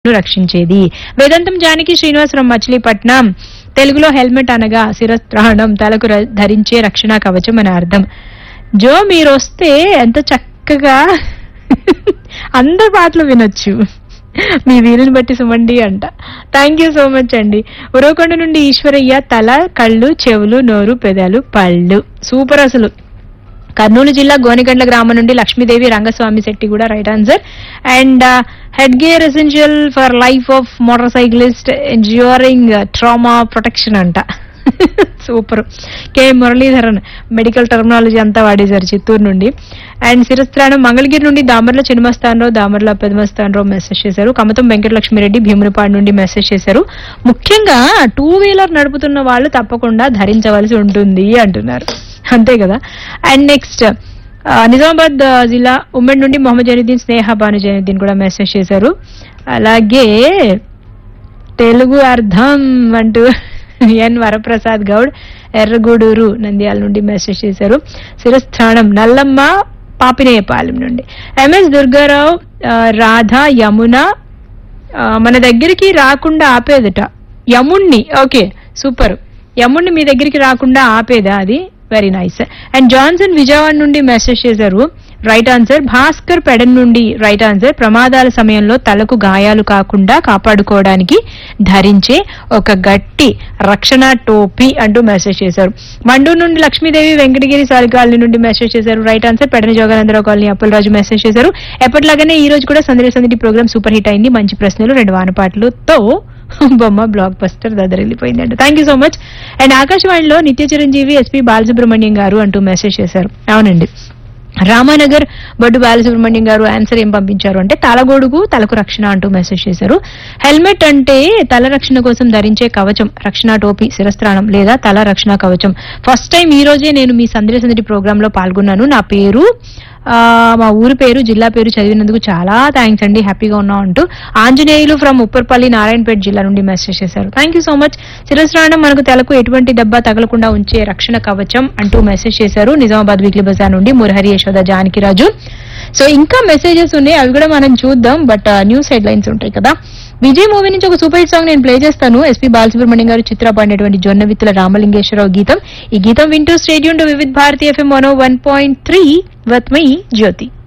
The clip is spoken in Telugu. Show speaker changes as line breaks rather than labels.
ను రక్షించేది వేదాంతం జానకి శ్రీనివాసరావు మచిలీపట్నం తెలుగులో హెల్మెట్ అనగా శిరస్త్రాణం తలకు ర- ధరించే రక్షణ కవచం అని అర్థం జో మీరు వస్తే ఎంత చక్కగా అందరి పాటలు వినొచ్చు మీ వీలుని బట్టి సుమండి అంట థ్యాంక్ యూ సో మచ్ అండి ఉరవకొండ నుండి ఈశ్వరయ్య తల కళ్ళు చెవులు నోరు పెదాలు పళ్ళు సూపర్ అసలు కర్నూలు జిల్లా గోనిగండ్ల గ్రామం నుండి లక్ష్మీదేవి రంగస్వామి శెట్టి కూడా right answer and head gear essential for life of motorcyclist ensuring trauma protection అంట super K Muralidharan medical terminology అంతా వాడేశారు చిత్తూరు నుండి అండ్ శిరస్త్రాణం మంగళగిరి నుండి దామర్ల చినమస్తానరావు దామర్ల పెదమస్తానరావు మెసేజ్ చేశారు కమతం వెంకటలక్ష్మిరెడ్డి భీమునిపాడు నుండి మెసేజ్ చేశారు ముఖ్యంగా టూ వీలర్ నడుపుతున్న వాళ్ళు తప్పకుండా ధరించవలసి ఉంటుంది అంటున్నారు అంతే కదా అండ్ నెక్స్ట్ నిజామాబాద్ ఆ, జిల్లా ఉమ్మడి నుండి మొహమ్మద్ జైనుద్దీన్ స్నేహ భాను జైనుద్దీన్ కూడా మెసేజ్ చేశారు అలాగే తెలుగు అర్థం అంటూ ఎన్ వరప్రసాద్ గౌడ్ ఎర్రగూడూరు నంద్యాల నుండి మెసేజ్ చేశారు శిరస్థానం నల్లమ్మ పాపినేయపాలెం నుండి ఎంఎస్ దుర్గారావు ఆ, రాధ యమున ఆ, మన దగ్గరికి రాకుండా ఆపేదట యముణ్ణి ఓకే సూపర్ యముణ్ణి మీ దగ్గరికి రాకుండా ఆపేదా అది very nice and Johnson Vijayawada నుండి మెసేజ్ చేశారు రైట్ ఆన్సర్ భాస్కర్ పెడన్ నుండి రైట్ ఆన్సర్ ప్రమాదాల సమయంలో తలకు గాయాలు కాకుండా కాపాడుకోవడానికి ధరించే ఒక గట్టి రక్షణ టోపీ అంటూ మెసేజ్ చేశారు మండూరు నుండి లక్ష్మీదేవి వెంకటగిరి సారి కాలనీ నుండి మెసేజ్ చేశారు right answer Pedana Joganandarao colony Appalaraju message చేశారు ఎప్పటిలాగానే ఈ రోజు కూడా సందడి సందడి ప్రోగ్రామ్ సూపర్ హిట్ అయింది మంచి ప్రశ్నలు రెండు వానపాటలతో బొమ్మ బ్లాక్ బస్టర్ దదరిల్లిపోయింది అంట thank you so much and ఆకాశవాణిలో నిత్య చిరంజీవి ఎస్పీ బాలసుబ్రహ్మణ్యం గారు అంటూ మెసేజ్ చేశారు అవునండి రామానగర్ బొడ్డు బాలసుబ్రహ్మణ్యం గారు ఆన్సర్ ఏం పంపించారు అంటే తలగొడుగు తలకు రక్షణ అంటూ మెసేజ్ చేశారు హెల్మెట్ అంటే తల రక్షణ కోసం ధరించే కవచం రక్షణ టోపీ శిరస్త్రాణం లేదా తల రక్షణ కవచం ఫస్ట్ టైం ఈ రోజే నేను మీ సందడి సందడి ప్రోగ్రామ్ లో పాల్గొన్నాను నా పేరు ఆ, మా ఊరి పేరు జిల్లా పేరు చదివినందుకు చాలా థ్యాంక్స్ అండి హ్యాపీగా ఉన్నాం అంటూ ఆంజనేయులు ఫ్రమ్ ఉప్పర్పల్లి నారాయణపేట జిల్లా నుండి మెసేజ్ చేశారు థ్యాంక్ యూ సో మచ్ శిరస్రాణం మనకు తలకు ఎటువంటి దెబ్బ తగలకుండా ఉంచే రక్షణ కవచం అంటూ మెసేజ్ చేశారు నిజామాబాద్ వీక్లీ బజార్ నుండి మురహరి యశోద జానకిరాజు సో ఇంకా మెసేజెస్ ఉన్నాయి అవి కూడా మనం చూద్దాం బట్ న్యూస్ హెడ్ లైన్స్ ఉంటాయి కదా విజయ్ మూవీ నుంచి ఒక సూపర్ హిట్ సాంగ్ నేను ప్లే చేస్తాను ఎస్పీ బాలసుబ్రహ్మణ్యం గారు చిత్ర పాడినటువంటి జొన్న విత్తుల రామలింగేశ్వరరావు గీతం ఈ గీతం వింటూ stay tuned to Vividh Bharati FM one one point three with my Jyothi